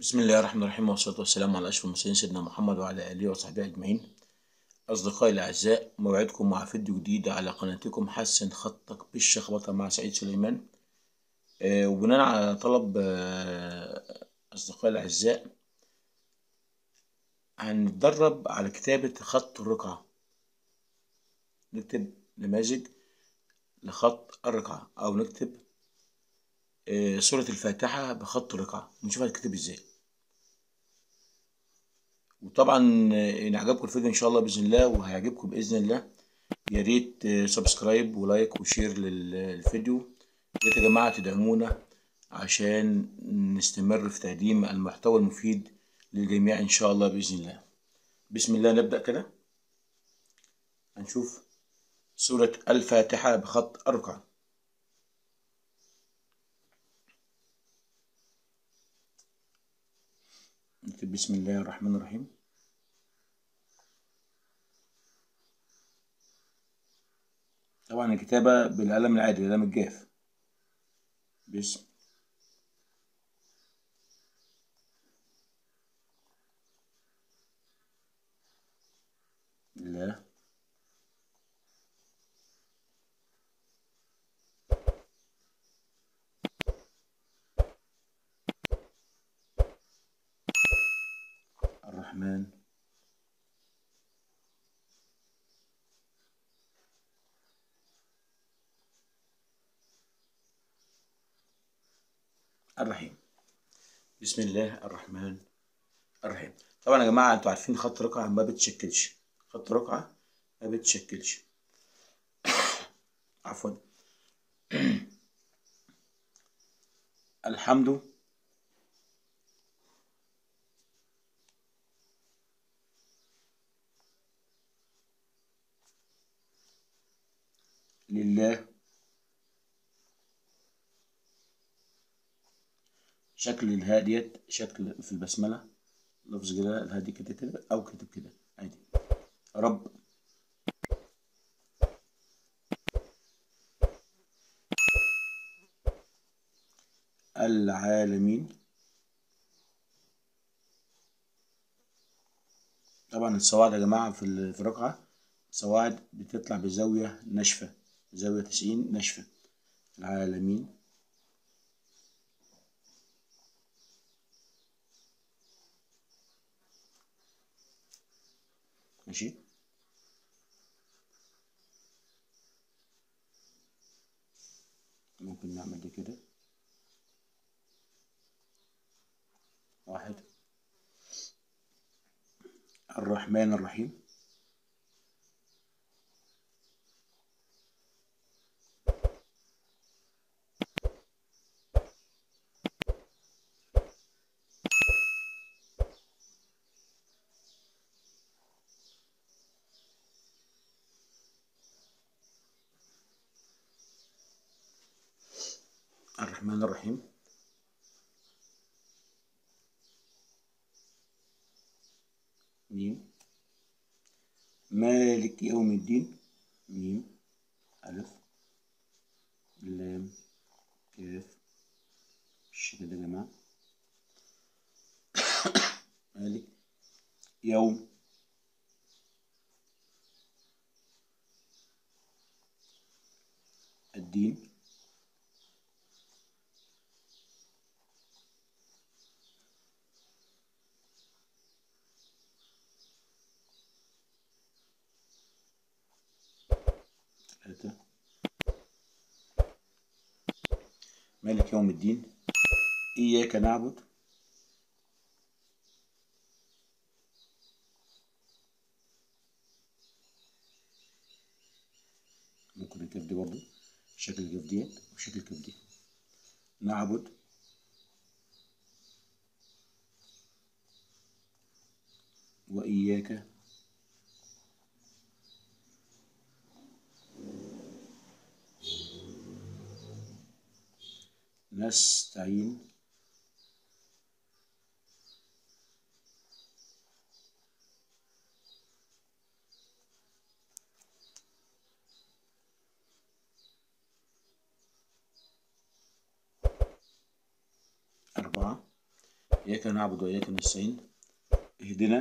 بسم الله الرحمن الرحيم والصلاة والسلام على أشرف المرسلين سيدنا محمد وعلى آله وصحبه أجمعين أصدقائي الأعزاء موعدكم مع فيديو جديد على قناتكم حسن خطك بالشخبطة مع سعيد سليمان آه، وبناء على طلب آه، أصدقائي الأعزاء هنتدرب على كتابة خط الرقعة نكتب نماذج لخط الرقعة أو نكتب آه، سورة الفاتحة بخط الرقعة ونشوف هتكتب ازاي وطبعا آه، ان عجبكم الفيديو ان شاء الله باذن الله وهيعجبكم باذن الله يا ريت آه، سبسكرايب ولايك وشير لل- للفيديو يا ريت يا جماعه تدعمونا عشان نستمر في تقديم المحتوى المفيد للجميع ان شاء الله باذن الله بسم الله نبدا كده هنشوف سوره الفاتحه بخط الرقعه نكتب بسم الله الرحمن الرحيم طبعا الكتابة بالقلم العادي القلم الجاف بسم الله الرحمن الرحيم بسم الله الرحمن الرحيم طبعا يا جماعة انتوا عارفين خط رقعة ما بتشكلش خط رقعة ما بتشكلش عفوا الحمد لله شكل الهاء ديت شكل في البسملة لفظ كده الهاء دي كده كده أو كتب كده عادي رب العالمين طبعا الصواعد يا جماعة في ال- في الرقعة صواعد بتطلع بزاوية ناشفة زاوية تسعين ناشفة العالمين ماشي ممكن نعمل دي كده واحد الرحمن الرحيم الرحمن الرحيم ميم مالك يوم الدين ميم ألف لام كاف بالشكل ده يا جماعة مالك يوم الدين ثلاثة مالك يوم الدين إياك نعبد ممكن الكاف دي برضه شكل الكاف ديت وشكل الكاف دي نعبد وإياك نستعين أربعة إياك نعبد وإياك نستعين اهدنا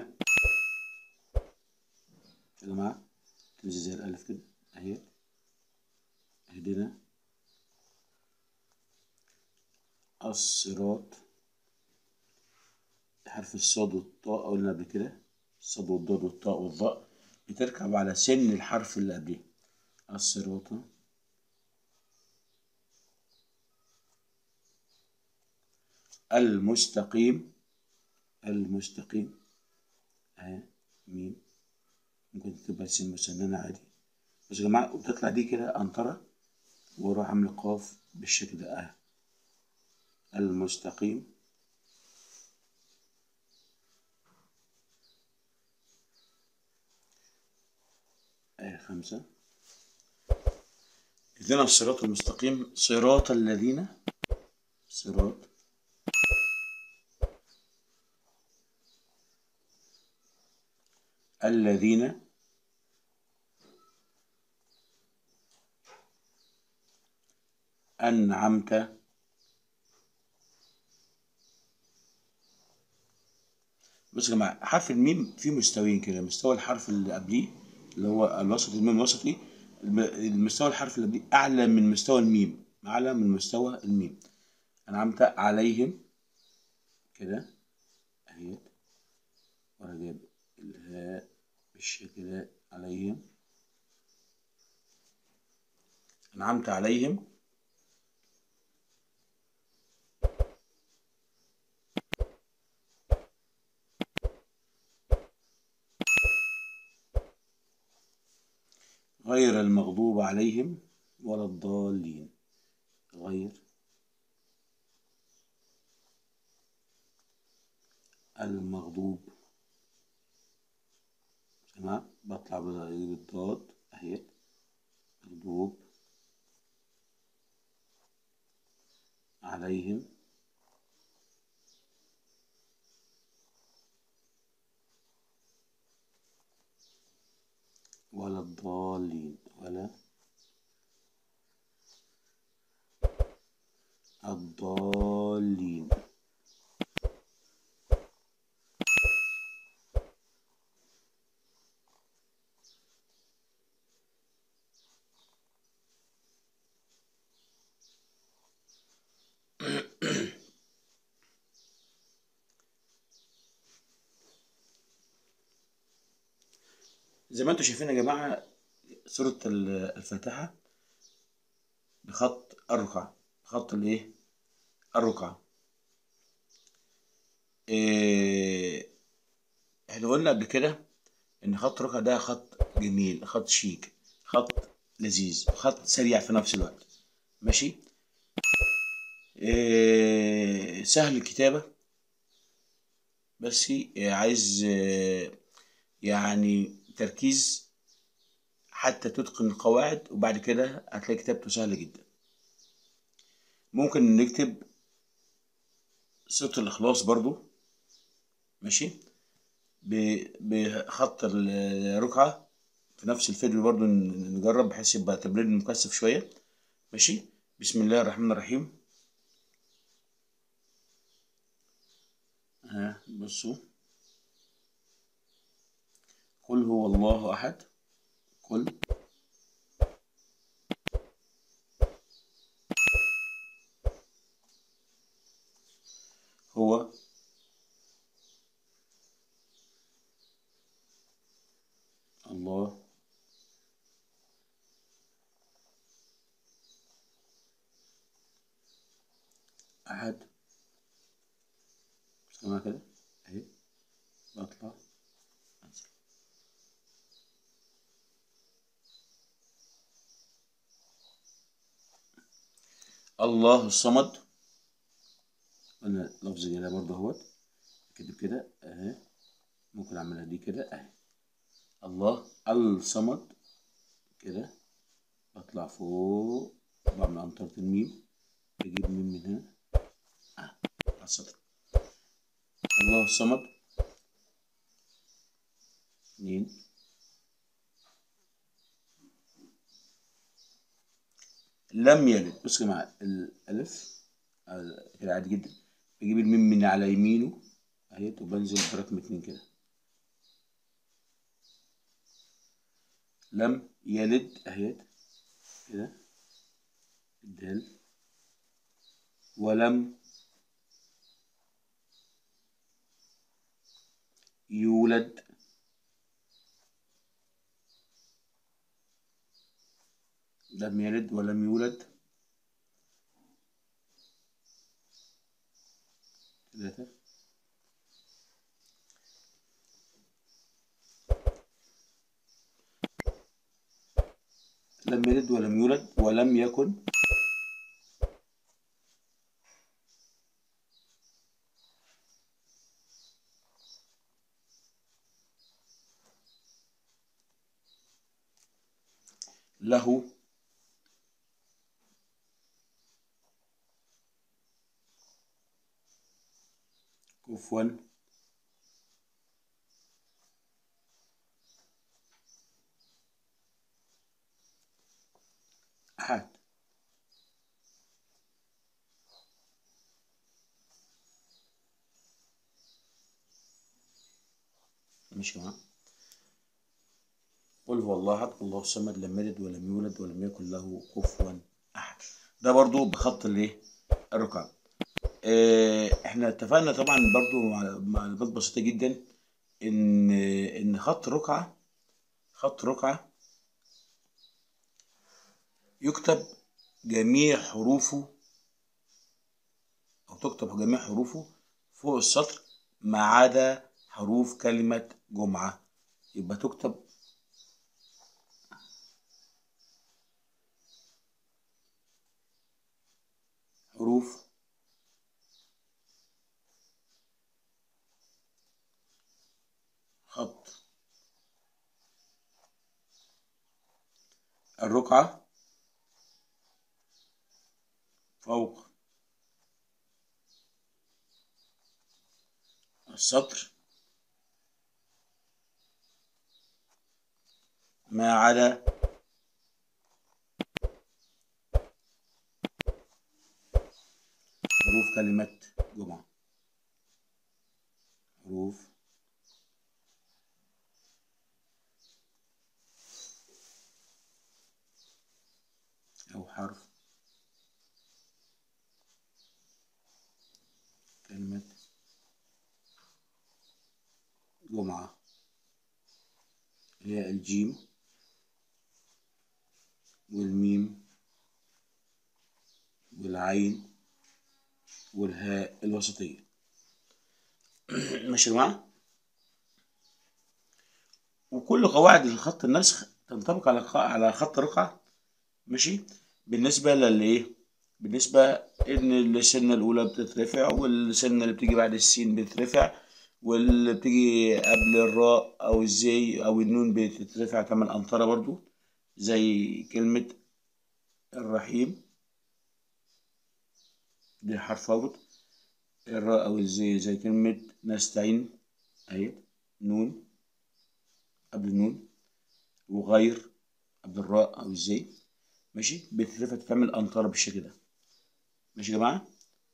يا جماعة تنزل زي الألف كده أهي اهدنا الصراط حرف الصاد والطاء قلنا قبل كده الصاد والضاد والطاء والظاء بتركب على سن الحرف اللي قبليه الصراط المستقيم المستقيم اهي ميم ممكن تبقى سين مسننة عادي بس يا جماعة وتطلع دي كده قنطرة وراح عامل قاف بالشكل ده اهي المستقيم آية خمسة اهدنا الصراط المستقيم صراط الذين صراط الذين أنعمت بص يا جماعة حرف الميم فيه مستويين كده مستوى الحرف اللي قبليه اللي هو الوسط الميم الوسطي الم- المستوى الحرف اللي قبليه أعلى من مستوى الميم أعلى من مستوى الميم أنعمت عليهم كده أهيت ورا جايب الهاء بالشكل ده عليهم أنعمت عليهم غير المغضوب عليهم ولا الضالين غير المغضوب تمام بطلع بجيب الضاد اهي مغضوب عليهم ولا الضالين ولا الضالين زي ما انتم شايفين يا جماعة سورة ال- الفاتحة بخط الركعة خط الايه الركعة إيه احنا قلنا قبل كده ان خط الركعة ده خط جميل خط شيك خط لذيذ خط سريع في نفس الوقت ماشي إيه سهل الكتابة بس عايز آه، يعني تركيز حتى تتقن القواعد وبعد كده هتلاقي كتابته سهلة جدا ممكن نكتب صوت الإخلاص برضو ماشي ب- بخط الركعة في نفس الفيديو برضو ن- نجرب بحيث يبقى تمرين مكثف شوية ماشي بسم الله الرحمن الرحيم ها بصوا قل هو الله أحد قل هو الله أحد سمع كده أهي بطلع أنزل الله الصمد قلنا لفظ جلالة برضه اهوت كده كده اهي ممكن اعملها دي كده اهي الله الصمد كده بطلع فوق بعمل قنطرة الميم بجيب ميم من هنا اه على السطر الله الصمد اتنين لم يلد بص يا جماعة الألف آه، كده عادي جدا بجيب الميم من على يمينه اهيت وبنزل برقم اتنين كده لم يلد اهيت كده الدال ولم يولد لم يلد ولم يولد ثلاثة لم يلد ولم يولد ولم يكن له كفوا أحد ماشي معاه قل هو الله احد الله الصمد لم يلد ولم يولد ولم يكن له كفوا احد ده برضو بخط الايه الركعه اه احنا اتفقنا طبعا برضو مع معلومات بسيطه جدا ان ان خط ركعه خط ركعه يكتب جميع حروفه او تكتب جميع حروفه فوق السطر ما عدا حروف كلمه جمعه يبقى تكتب حروف خط الرقعة فوق السطر ما عدا حروف كلمة جمعة حروف أو حرف كلمة جمعة هي الجيم والميم والعين والهاء الوسطية ماشي يا جماعة وكل قواعد الخط النسخ تنطبق على على خط رقعة ماشي بالنسبة للإيه بالنسبة إن السنة الأولى بتترفع والسنة اللي بتيجي بعد السين بتترفع واللي بتيجي قبل الراء أو الزي أو النون بتترفع تمن أمطرة برضو زي كلمة الرحيم دي حرف رابط الراء أو الزي زي كلمة نستعين أهي نون قبل النون وغير قبل الراء أو الزي ماشي بتترفع تعمل أمطار بالشكل ده ماشي يا جماعة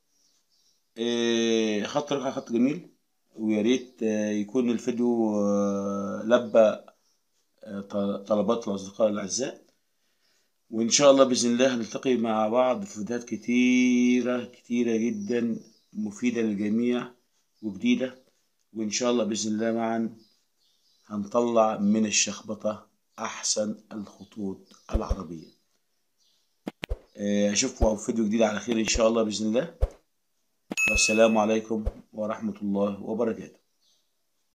إيه خط رقعة خط جميل ويا ريت آه، يكون الفيديو آه، لبى آه، ط- طلبات الأصدقاء الأعزاء وإن شاء الله بإذن الله هنلتقي مع بعض في فيديوهات كتيرة كتيرة جدا مفيدة للجميع وجديدة وإن شاء الله بإذن الله معا هنطلع من الشخبطة أحسن الخطوط العربية آه، أشوفكم في فيديو جديد على خير إن شاء الله بإذن الله والسلام عليكم ورحمة الله وبركاته